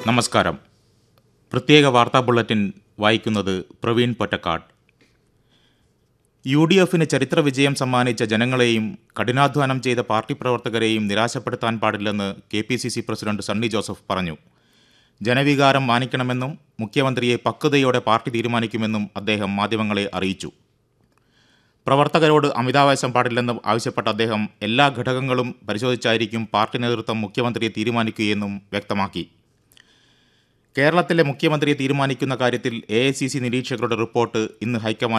നമസ്കാരം പ്രത്യേക വാർത്താ ബുള്ളറ്റിൻ വായിക്കുന്നത് പ്രവീൺ പൊറ്റക്കാട് യു ഡി എഫിന് ചരിത്ര വിജയം സമ്മാനിച്ച ജനങ്ങളെയും കഠിനാധ്വാനം ചെയ്ത പാർട്ടി പ്രവർത്തകരെയും നിരാശപ്പെടുത്താൻ പാടില്ലെന്ന് K P C C president Sunny Joseph പറഞ്ഞു ജനവികാരം മാനിക്കണമെന്നും മുഖ്യമന്ത്രിയെ പക്വതയോടെ പാർട്ടി തീരുമാനിക്കുമെന്നും അദ്ദേഹം മാധ്യമങ്ങളെ അറിയിച്ചു പ്രവർത്തകരോട് അമിതാവേശം പാടില്ലെന്ന് ആവശ്യപ്പെട്ട അദ്ദേഹം എല്ലാ ഘടകങ്ങളും പരിശോധിച്ചായിരിക്കും പാർട്ടി നേതൃത്വം മുഖ്യമന്ത്രിയെ തീരുമാനിക്കുകയെന്നും വ്യക്തമാക്കി കേരളത്തിലെ മുഖ്യമന്ത്രിയെ തീരുമാനിക്കുന്ന കാര്യത്തിൽ എ നിരീക്ഷകരുടെ റിപ്പോർട്ട് ഇന്ന് ഹൈക്കമാൻഡ്